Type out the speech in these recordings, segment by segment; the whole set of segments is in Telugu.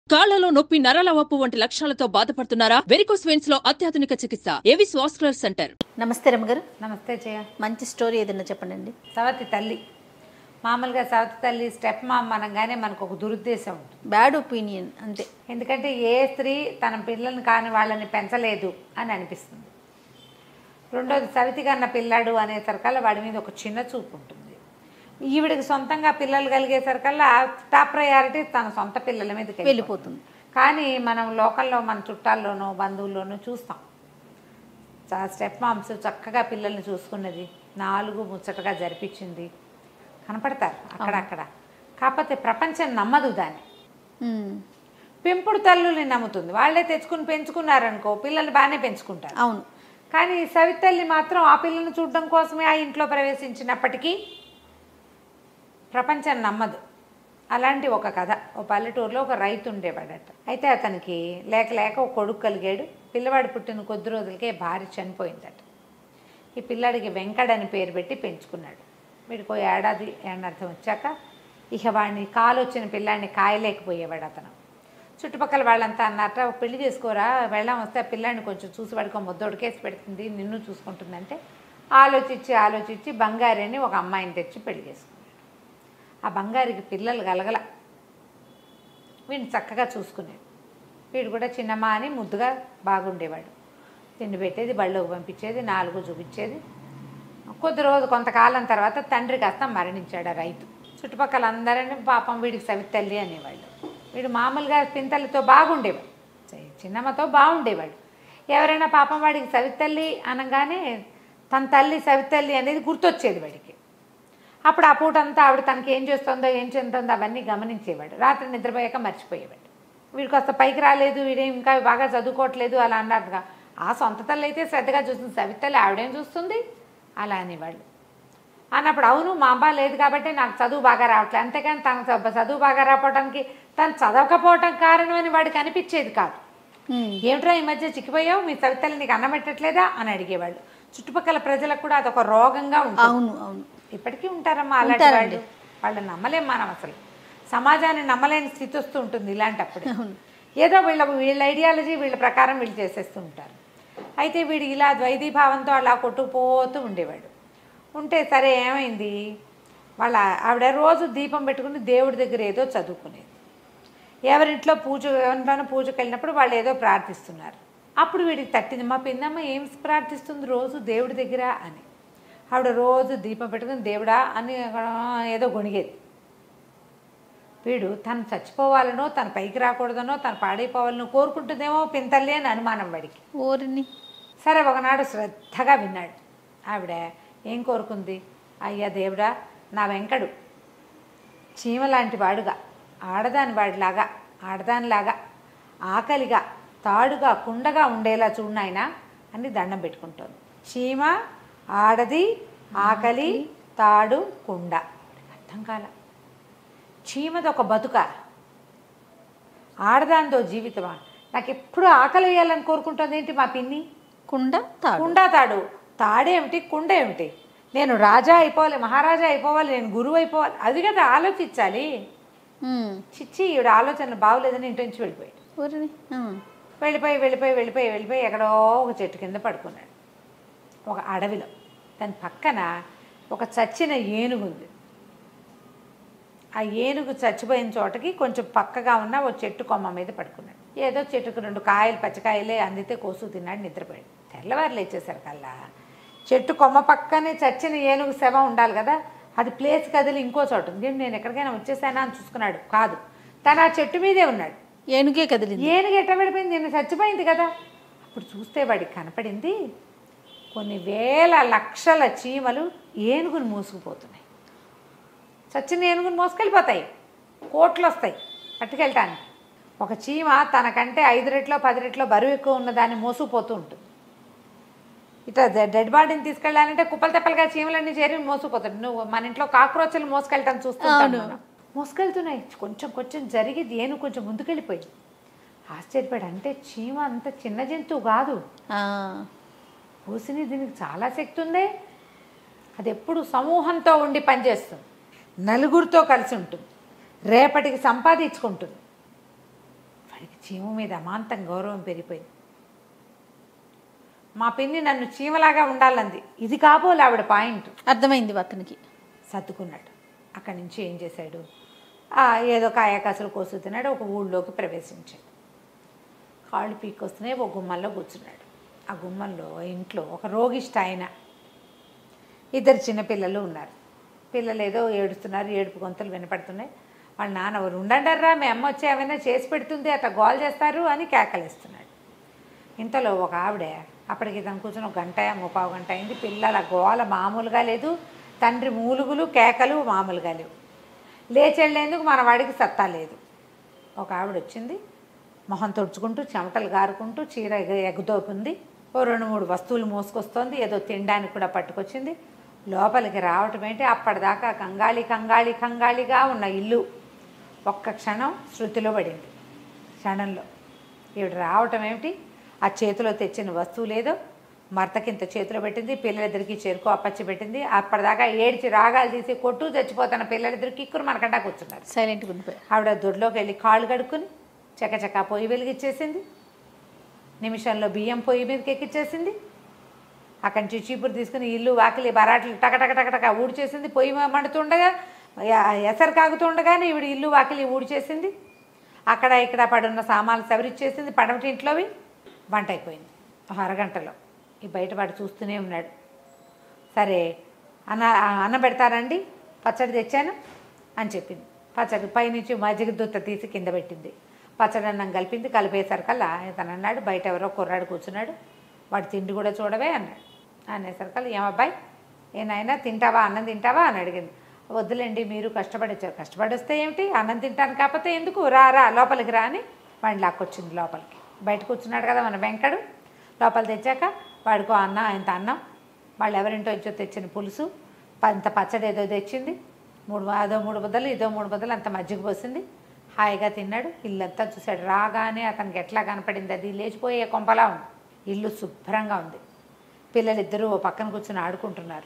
కాళ్లలో నొప్పి నరాల వాపు వంటి లక్షణాలతో బాధపడుతున్నారా వెరికోస్ వెయిన్స్ లో అత్యాధునిక చికిత్స ఏవిస్ వాస్కులర్ సెంటర్ నమస్తే రమ్మగారు నమస్తే జయ మంచి స్టోరీ ఏదైనా చెప్పండి సవతి తల్లి మామూలుగా సవతి తల్లి స్టెప్ మామ్ అనగానే మనకు ఒక దురుద్దేశం ఉంటుంది బ్యాడ్ ఒపీనియన్ అంతే ఎందుకంటే ఏ స్త్రీ తన పిల్లల్ని కాని వాళ్ళని పెంచలేదు అని అనిపిస్తుంది రెండోది సవితి కన్న పిల్లాడు అనేసరికల్లా వాడి మీద ఒక చిన్న చూపు ఉంటుంది ఈవిడికి సొంతంగా పిల్లలు కలిగేసరికల్లా టాప్ ప్రయారిటీ తన సొంత పిల్లల మీదకి వెళ్ళిపోతుంది. కానీ మనం లోకల్లో మన చుట్టాల్లోనో బంధువుల్లోనో చూస్తాం చా- స్టెప్ మామ్స్ చక్కగా పిల్లల్ని చూసుకున్నది నాలుగు ముచ్చటగా జరిపించింది కనపడతారు అక్కడక్కడ కాకపోతే ప్రపంచం నమ్మదు దాన్ని మ్మ్. పెంపుడు తల్లుల్ని నమ్ముతుంది వాళ్ళే తెచ్చుకుని పెంచుకున్నారనుకో పిల్లల్ని బాగానే పెంచుకుంటారు అవును కానీ సవితల్లి మాత్రం ఆ పిల్లల్ని చూడడం కోసమే ఆ ఇంట్లో ప్రవేశించినప్పటికీ ప్రపంచం నమ్మదు అలాంటి ఒక కథ ఓ పల్లెటూరులో ఒక రైతు ఉండేవాడట అయితే అతనికి లేక లేక ఒక కొడుకు కలిగాడు పిల్లవాడు పుట్టిన కొద్ది రోజులకే భార్య చనిపోయిందట ఈ పిల్లాడికి వెంకట్ అని పేరు పెట్టి పెంచుకున్నాడు వీడికి ఓ ఏడాది ఏడార్థం వచ్చాక ఇక వాడిని కాలు వచ్చిన పిల్లాడిని కాయలేకపోయేవాడు అతను చుట్టుపక్కల వాళ్ళంతా అన్నట్ట "ఓ పెళ్లి చేసుకోరా వెళ్ళాం వస్తే ఆ పిల్లాడిని కొంచెం చూసి పడుకో ముద్దోడికేసి పెడుతుంది నిన్ను చూసుకుంటుందంటే ఆలోచించి ఆలోచించి బంగారి అని ఒక అమ్మాయిని తెచ్చి పెళ్లి చేసుకున్నాడు ఆ బంగారికి పిల్లలు గలగల వీడిని చక్కగా చూసుకునేది వీడు కూడా చిన్నమ్మ అని ముద్దుగా బాగుండేవాడు తిండి పెట్టేది బళ్ళోకి పంపించేది నాలుగు చూపించేది కొద్ది రోజు కొంతకాలం తర్వాత తండ్రి కాస్త మరణించాడు ఆ రైతు చుట్టుపక్కల అందరినీ పాపం వీడికి సవితల్లి అనేవాళ్ళు వీడు మామూలుగా పింతలతో బాగుండేవాడు చి- చిన్నమ్మతో బాగుండేవాడు ఎవరైనా పాపం వాడికి సవితల్లి అనగానే తన తల్లి సవితల్లి అనేది గుర్తొచ్చేది వాడికి అప్పుడు ఆ పూట అంతా ఆవిడ తనకి ఏం చేస్తుందో ఏం చెందుతుందో అవన్నీ గమనించేవాడు రాత్రి నిద్రపోయాక మర్చిపోయేవాడు వీడికి వస్తే పైకి రాలేదు వీడే ఇంకా బాగా చదువుకోవట్లేదు అలా అన్నారుగా ఆ సొంత తల్లి అయితే శ్రద్ధగా చూస్తుంది సవితల్లి ఆవిడేం చూస్తుంది అలా అనేవాళ్ళు అన్నప్పుడు అవును మా అమ్మ లేదు కాబట్టి నాకు చదువు బాగా రావట్లేదు అంతేకాని తన చ- చదువు బాగా రావడానికి తను చదవకపోవటం కారణం అని వాడికి అనిపించేది కాదు మ్మ్. ఏమిట్రా ఈ మధ్య చిక్కిపోయావు మీ సవితల్లి నీకు అన్నం పెట్టట్లేదా అని అడిగేవాళ్ళు చుట్టుపక్కల ప్రజలకు కూడా అదొక రోగంగా ఉంటుంది అవును అవును ఇప్పటికీ ఉంటారమ్మా అలాంటి ఉంటారండి. వాళ్ళు వాళ్ళని నమ్మలేం మనం అసలు సమాజాన్ని నమ్మలేని స్థితి వస్తూ ఉంటుంది ఇలాంటప్పుడు ఏదో వీళ్ళ వీళ్ళ ఐడియాలజీ వీళ్ళ ప్రకారం వీళ్ళు చేసేస్తూ ఉంటారు అయితే వీడు ఇలా ద్వైతీభావంతో అలా కొట్టుకుపోతూ ఉండేవాడు ఉంటే సరే ఏమైంది వాళ్ళ ఆవిడ రోజు దీపం పెట్టుకుని దేవుడి దగ్గర ఏదో చదువుకునేది ఎవరింట్లో పూజ ఎవరిలోనో పూజకి వెళ్ళినప్పుడు వాళ్ళు ఏదో ప్రార్థిస్తున్నారు అప్పుడు వీడికి తట్టింది మా పిన్నమ్మ ఏం ప్రార్థిస్తుంది రోజు దేవుడి దగ్గర అని ఆవిడ రోజు దీపం పెట్టుకుని దేవుడా అని ఏదో గొణిగేది వీడు తను చచ్చిపోవాలనో తన పైకి రాకూడదనో తను పాడైపోవాలనో కోరుకుంటుందేమో పింతల్లి అని అనుమానం వాడికి ఓరిని సరే ఒకనాడు శ్రద్ధగా విన్నాడు ఆవిడ ఏం కోరుకుంది అయ్యా దేవుడా నా వెంకడు చీమ లాంటి వాడుగా ఆడదాని వాడిలాగా ఆడదానిలాగా ఆకలిగా తాడుగా కుండగా ఉండేలా చూడు నాయనా అని దండం పెట్టుకుంటోంది చీమ ఆడది ఆకలి తాడు కుండ అర్థం కాల చీమది ఒక బతుక ఆడదాంతో జీవితమా నాకు ఎప్పుడు ఆకలి వేయాలని కోరుకుంటుంది ఏంటి మా పిన్ని కుండ తాడు కుండ తాడు తాడేమిటి కుండ ఏమిటి నేను రాజా అయిపోవాలి మహారాజా అయిపోవాలి నేను గురువు అయిపోవాలి అది కదా ఆలోచించాలి మ్మ్. చిచ్చి ఈవిడ ఆలోచనలు బాగోలేదని ఇంటి నుంచి వెళ్ళిపోయాడు ఓరిని ఆ. వెళ్ళిపోయి వెళ్ళిపోయి వెళ్ళిపోయి వెళ్ళిపోయి ఎక్కడో ఒక చెట్టు కింద పడుకున్నాడు ఒక అడవిలో దాని పక్కన ఒక చచ్చిన ఏనుగు ఉంది ఆ ఏనుగు చచ్చిపోయిన చోటకి కొంచెం పక్కగా ఉన్న ఓ చెట్టు కొమ్మ మీద పడుకున్నాడు ఏదో చెట్టుకు రెండు కాయలు పచ్చకాయలే అందితే కోసు తిన్నాడు నిద్రపోయాడు తెల్లవారు లేచేసరికల్లా చెట్టు కొమ్మ పక్కనే చచ్చిన ఏనుగు శవం ఉండాలి కదా అది ప్లేస్ కదిలి ఇంకో చోట ఉంది ఏంటి నేను ఎక్కడికైనా వచ్చేసానా అని చూసుకున్నాడు కాదు తను ఆ చెట్టు మీదే ఉన్నాడు ఏనుగే కదిలింది ఏనుగు ఎట్ట పడిపోయింది నిన్న చచ్చిపోయింది కదా అప్పుడు చూస్తే వాడికి కనపడింది కొన్ని వేల లక్షల చీమలు ఏనుగుని మూసుకుపోతున్నాయి చచ్చిన ఏనుగుని మోసుకెళ్ళిపోతాయి కోట్లు వస్తాయి పట్టుకెళ్ళటానికి ఒక చీమ తనకంటే ఐదు రెట్లో పది రెట్లో బరువు ఎక్కువ ఉన్న దాన్ని మోసుకుపోతూ ఉంటుంది ఇట్లా డెడ్ బాడీని తీసుకెళ్ళాలంటే కుప్పలు తెప్పలుగా చీమలన్నీ చేరి మోసుకుపోతాడు నువ్వు మన ఇంట్లో కాక్రోచ్లు మోసుకెళ్ళటం చూస్తుంటాను అవును. మనం. మోసుకెళ్తున్నాయి కొంచెం కొంచెం జరిగి ఏనుగు కొంచెం ముందుకెళ్ళిపోయింది ఆశ్చర్యపడి అంటే చీమ అంత చిన్న జంతువు కాదు ఆ. పూసిని దీనికి చాలా శక్తి ఉందే అది ఎప్పుడు సమూహంతో ఉండి పనిచేస్తుంది నలుగురితో కలిసి ఉంటుంది రేపటికి సంపాదించుకుంటుంది వాడికి చీమ మీద అమాంతం గౌరవం పెరిగిపోయింది మా పిన్ని నన్ను చీమలాగా ఉండాలంది ఇది కాబోలు ఆవిడ పాయింట్ అర్థమైంది అతనికి సర్దుకున్నాడు అక్కడి నుంచి ఏం చేశాడు ఆ, ఏదో కాయకాసులు కోసుతున్నాడు ఒక ఊళ్ళోకి ప్రవేశించాడు కాళ్ళు పీక్కొస్తున్నాయి ఒక గుమ్మంలో కూర్చున్నాడు ఆ గుమ్మంలో ఇంట్లో ఒక రోగిష్ట ఆయన ఇద్దరు చిన్నపిల్లలు ఉన్నారు పిల్లలు ఏదో ఏడుస్తున్నారు ఏడుపు గొంతులు వినపడుతున్నాయి వాళ్ళ నాన్న ఎవరు ఉండండర్రా మీ అమ్మ వచ్చి ఏమైనా చేసి పెడుతుంది అట్లా గోల్ చేస్తారు అని కేకలేస్తున్నాడు ఇంతలో ఒక ఆవిడ అప్పటికి ఇతను కూర్చొని ఒక గంట ముప్పావు గంట అయింది పిల్లల గోల మామూలుగా లేదు తండ్రి మూలుగులు కేకలు మామూలుగా లేవు లేచెళ్ళేందుకు మన వాడికి సత్తా లేదు ఒక ఆవిడ వచ్చింది మొహం తుడుచుకుంటూ చెమటలు గారుకుంటూ చీర ఎగ- ఎగుదోపుంది ఓ రెండు మూడు వస్తువులు మోసుకొస్తోంది ఏదో తినడానికి కూడా పట్టుకొచ్చింది లోపలికి రావటం ఏంటి అప్పటిదాకా కంగాళి కంగాళి కంగాళిగా ఉన్న ఇల్లు ఒక్క క్షణం శృతిలో పడింది క్షణంలో ఈవిడ రావటం ఏమిటి ఆ చేతిలో తెచ్చిన వస్తువు లేదో మర్తకింత చేతిలో పెట్టింది పిల్లలిద్దరికి చెరుకు అప్పచ్చి పెట్టింది అప్పటిదాకా ఏడ్చి రాగాలు తీసి కొట్టు చచ్చిపోతున్న పిల్లలిద్దరికి కిక్కురు మనకంటా కూర్చున్నారు సైలెంట్గా ఉండిపోయాడు ఆవిడ దొడ్లోకి వెళ్ళి కాళ్ళు కడుక్కుని చకచకా పొయ్యి వెలిగిచ్చేసింది నిమిషంలో బియ్యం పొయ్యి మీదకి ఎక్కిచ్చేసింది అక్కడి నుంచి చీపురు తీసుకుని ఇల్లు వాకిలి బరాట్లు టకటక టకటక ఊడ్చేసింది పొయ్యి మండుతుండగా ఎ- ఎసరు కాగుతుండగానే ఈవిడ ఇల్లు వాకిలి ఊడ్చేసింది అక్కడ ఇక్కడ పడున్న సామాన్లు సవరిచ్చేసింది పడమటి ఇంట్లోవి వంట అయిపోయింది ఒక అరగంటలో ఈ బయటపడి చూస్తూనే ఉన్నాడు సరే అన్న అన్నం పెడతారండి పచ్చడి తెచ్చాను అని చెప్పింది పచ్చడి పైనుంచి మజ్జిగ దుత్త తీసి కింద పెట్టింది పచ్చడి అన్నం కలిపింది కలిపేసరికల్లా ఇతను అన్నాడు బయట ఎవరో కుర్రాడు కూర్చున్నాడు వాడు తిండి కూడా చూడవే అన్నాడు అనేసరికల్లా ఏమబ్బాయి ఏ నాయనా తింటావా అన్నం తింటావా అని అడిగింది వద్దులేండి మీరు కష్టపడి వచ్చారు కష్టపడి వస్తే ఏమిటి అన్నం తింటాను కాకపోతే ఎందుకు రా రా లోపలికి రా అని వాడిని లాక్కొచ్చింది లోపలికి బయట కూర్చున్నాడు కదా మన వెంకడు లోపల తెచ్చాక వాడికో అన్న ఇంత అన్నం వాళ్ళు ఎవరింటో ఇచ్చో తెచ్చిన పులుసు ప- ఇంత పచ్చడి ఏదో తెచ్చింది మూడు అదో మూడు బద్దలు ఇదో మూడు బద్దలు అంత మజ్జిగ పోసింది హాయిగా తిన్నాడు ఇల్లంతా చూశాడు రాగానే అతనికి ఎట్లా కనపడింది అది లేచిపోయే కొంపలా ఉంది ఇల్లు శుభ్రంగా ఉంది పిల్లలిద్దరూ ఓ పక్కన కూర్చుని ఆడుకుంటున్నారు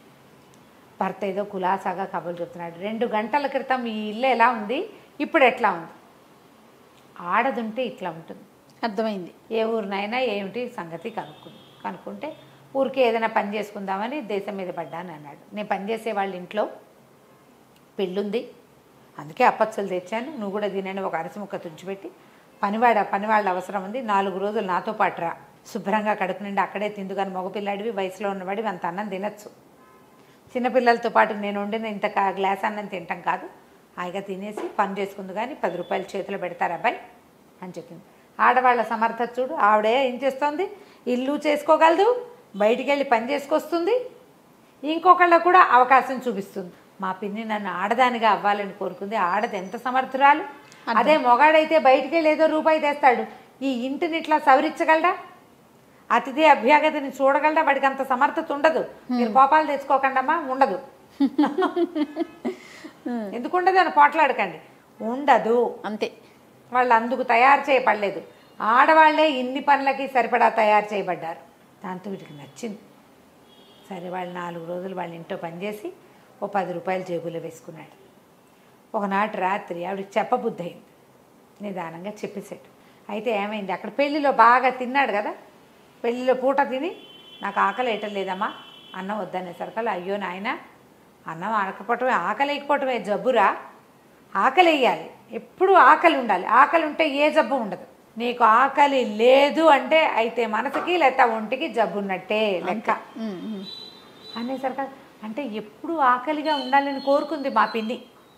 భర్త ఏదో కులాసాగా కబుర్లు చెప్తున్నాడు రెండు గంటల క్రితం ఈ ఇల్లు ఎలా ఉంది ఇప్పుడు ఎట్లా ఉంది ఆడదుంటే ఇట్లా ఉంటుంది అర్థమైంది ఏ ఊరినైనా ఏమిటి సంగతి కనుక్కుంది కనుక్కుంటే ఊరికే ఏదైనా పని చేసుకుందామని దేశం మీద పడ్డాను అన్నాడు నేను పనిచేసే వాళ్ళ ఇంట్లో పెళ్ళుంది అందుకే అప్పచ్చులు తెచ్చాను నువ్వు కూడా దీనని ఒక అరసి ముక్క తుంచిపెట్టి పనివాడ పనివాళ్ళ అవసరం ఉంది నాలుగు రోజులు నాతో పాటు రా శుభ్రంగా కడుపు నిండి అక్కడే తిందు కానీ మగపిల్లాడివి వయసులో ఉన్నవాడివి అంత అన్నం తినచ్చు చిన్నపిల్లలతో పాటు నేను వండిన ఇంత కా- గ్లాస్ అన్నం తింటాం కాదు హాయిగా తినేసి పని చేసుకుంది కానీ పది రూపాయలు చేతిలో పెడతారు అబ్బాయి అని చెప్పింది ఆడవాళ్ళ సమర్థత చూడు ఆవిడే ఏం చేస్తోంది ఇల్లు చేసుకోగలదు బయటికి వెళ్ళి పని చేసుకొస్తుంది ఇంకొకళ్ళకు కూడా అవకాశం చూపిస్తుంది మా పిన్ని నన్ను ఆడదానిగా అవ్వాలని కోరుకుంది ఆడది ఎంత సమర్థురాలు అదే మొగాడైతే బయటికి వెళ్ళి ఏదో రూపాయి తెస్తాడు ఈ ఇంటిని ఇట్లా సవరించగలడా అతిథి అభ్యాగతిని చూడగలడా వాడికి అంత సమర్థత ఉండదు మీరు కోపాలు తెచ్చుకోకండమ్మా ఉండదు ఎందుకు ఉండదు అని పోట్లాడకండి ఉండదు అంతే వాళ్ళు అందుకు తయారు చేయబడలేదు ఆడవాళ్లే ఇన్ని పనులకి సరిపడా తయారు చేయబడ్డారు దాంతో వీటికి నచ్చింది సరే వాళ్ళు నాలుగు రోజులు వాళ్ళ ఇంట్లో పనిచేసి ఓ పది రూపాయలు జేబులో వేసుకున్నాడు ఒకనాటి రాత్రి ఆవిడకి చెప్పబుద్ధి అయింది నిదానంగా చెప్పేశాడు అయితే ఏమైంది అక్కడ పెళ్లిలో బాగా తిన్నాడు కదా పెళ్లిలో పూట తిని నాకు ఆకలి వేయటం లేదమ్మా అన్నం వద్దనేసరికల్లా అయ్యో నాయన అన్నం ఆడకపోవటమే ఆకలి వేయకపోవటమే జబ్బురా ఆకలి వేయాలి ఎప్పుడు ఆకలి ఉండాలి ఆకలి ఉంటే ఏ జబ్బు ఉండదు నీకు ఆకలి లేదు అంటే అయితే మనసుకి లేకపోతే ఒంటికి జబ్బు ఉన్నట్టే లెక్క ఉమ్, ఉమ్. అనేసరికి అంటే ఎప్పుడు ఆకలిగా ఉండాలని కోరుకుంది మా పిన్ని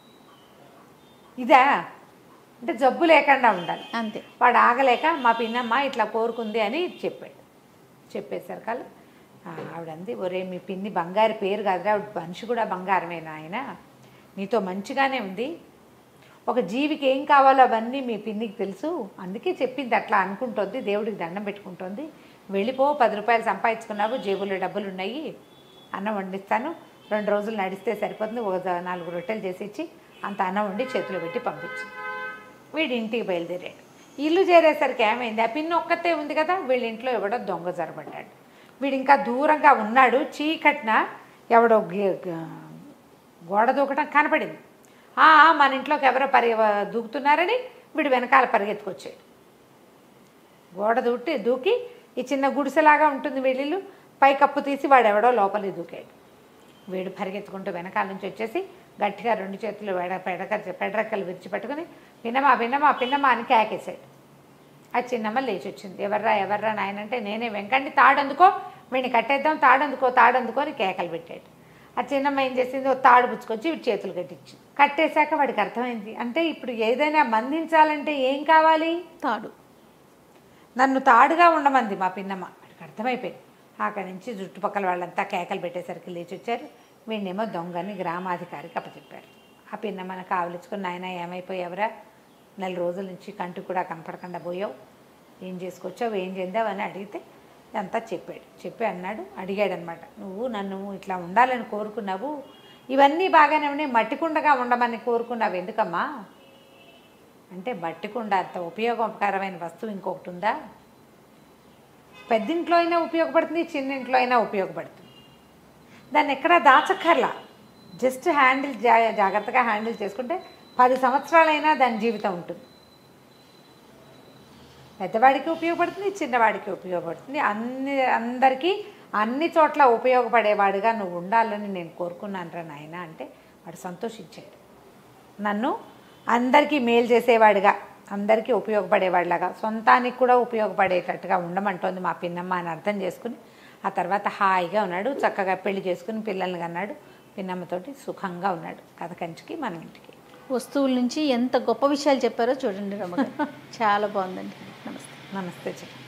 ఇదా అంటే జబ్బు లేకుండా ఉండాలి అంతే వాడు ఆగలేక మా పిన్నమ్మ ఇట్లా కోరుకుంది అని చెప్పాడు చెప్పేసరికల్లా ఆ, ఆవిడంది ఒరే మీ పిన్ని బంగారు పేరు కాదురా ఆవిడ మనిషి కూడా బంగారమేనా ఆయన నీతో మంచిగానే ఉంది ఒక జీవికి ఏం కావాలో అవన్నీ మీ పిన్నికి తెలుసు అందుకే చెప్పింది అట్లా అనుకుంటోంది దేవుడికి దండం పెట్టుకుంటోంది వెళ్ళిపో పది రూపాయలు సంపాదించుకున్నావు జేబులో డబ్బులు ఉన్నాయి అన్నం వండిస్తాను రెండు రోజులు నడిస్తే సరిపోతుంది ఒక ద- నాలుగు రొట్టెలు చేసి ఇచ్చి అంత అన్నం వండి చేతిలో పెట్టి పంపించు వీడి ఇంటికి బయలుదేరాడు ఇల్లు చేరేసరికి ఏమైంది ఆ పిన్ని ఒక్కతే ఉంది కదా వీళ్ళ ఇంట్లో ఎవడో దొంగ జరబడ్డాడు వీడు ఇంకా దూరంగా ఉన్నాడు చీకట్న ఎవడో గే- గ- గోడ దూకటం కనపడింది "ఆ, ఆ, మన ఇంట్లోకి ఎవరో పరి దూకుతున్నారని వీడు వెనకాల పరిగెత్తుకొచ్చాడు గోడ దూటి దూకి ఈ చిన్న గుడిసెలాగా ఉంటుంది వీళ్ళు పై కప్పు తీసి వాడు ఎవడో లోపలికి దూకాడు వీడు పరిగెత్తుకుంటూ వెనకాల నుంచి వచ్చేసి గట్టిగా రెండు చేతులు వెడ పెడక పెడరెక్కలు విరిచిపెట్టుకుని పిన్నమా పిన్నమా పిన్నమా అని కేకేశాడు ఆ చిన్నమ్మ లేచి వచ్చింది ఎవర్రా ఎవర్రా నాయనంటే నేనే వెంకండి తాడందుకో వీడిని కట్టేద్దాం తాడందుకో తాడందుకో అని కేకలు పెట్టాడు ఆ చిన్నమ్మ ఏం చేసింది ఓ తాడు పుచ్చుకొచ్చి వీడి చేతులు కట్టించి కట్టేశాక వాడికి అర్థమైంది అంటే ఇప్పుడు ఏదైనా మందించాలంటే ఏం కావాలి తాడు నన్ను తాడుగా ఉండమంది మా పిన్నమ్మ వాడికి అర్థమైపోయింది అక్కడి నుంచి చుట్టుపక్కల వాళ్ళంతా కేకలు పెట్టేసరికి లేచి వచ్చారు వీడినేమో దొంగని గ్రామాధికారికి అప్పచెప్పారు ఆ పిన్నమ్మని కావలించుకుని నాయన ఏమైపోయావురా నెల రోజుల నుంచి కంటి కూడా కనపడకుండా పోయావు ఏం చేసుకొచ్చావు ఏం చెందావు అని అడిగితే అంతా చెప్పాడు చెప్పి అన్నాడు అడిగాడు అనమాట నువ్వు నన్ను ఇట్లా ఉండాలని కోరుకున్నావు ఇవన్నీ బాగానే ఉన్నాయి మట్టికుండగా ఉండమని కోరుకున్నావు ఎందుకమ్మా అంటే మట్టికుండ అంత ఉపయోగకరమైన వస్తువు ఇంకొకటి ఉందా పెద్దింట్లో అయినా ఉపయోగపడుతుంది చిన్న ఇంట్లో అయినా ఉపయోగపడుతుంది దాన్ని ఎక్కడా దాచక్కర్లా జస్ట్ హ్యాండిల్ జా జాగ్రత్తగా హ్యాండిల్ చేసుకుంటే పది సంవత్సరాలైనా దాని జీవితం ఉంటుంది పెద్దవాడికి ఉపయోగపడుతుంది చిన్నవాడికి ఉపయోగపడుతుంది అన్ని అందరికీ అన్ని చోట్ల ఉపయోగపడేవాడిగా నువ్వు ఉండాలని నేను కోరుకున్నాను రా నాయన అంటే వాడు సంతోషించాడు నన్ను అందరికీ మేలు చేసేవాడిగా అందరికీ ఉపయోగపడేవాడిలాగా సొంతానికి కూడా ఉపయోగపడేటట్టుగా ఉండమంటోంది మా పిన్నమ్మ అని అర్థం చేసుకుని ఆ తర్వాత హాయిగా ఉన్నాడు చక్కగా పెళ్లి చేసుకుని పిల్లల్ని కన్నాడు పిన్నమ్మతోటి సుఖంగా ఉన్నాడు కథ కంచికి మన ఇంటికి వస్తువుల నుంచి ఎంత గొప్ప విషయాలు చెప్పారో చూడండి రమ్మగారు చాలా బాగుందండి నమస్తే నమస్తే చెప్పు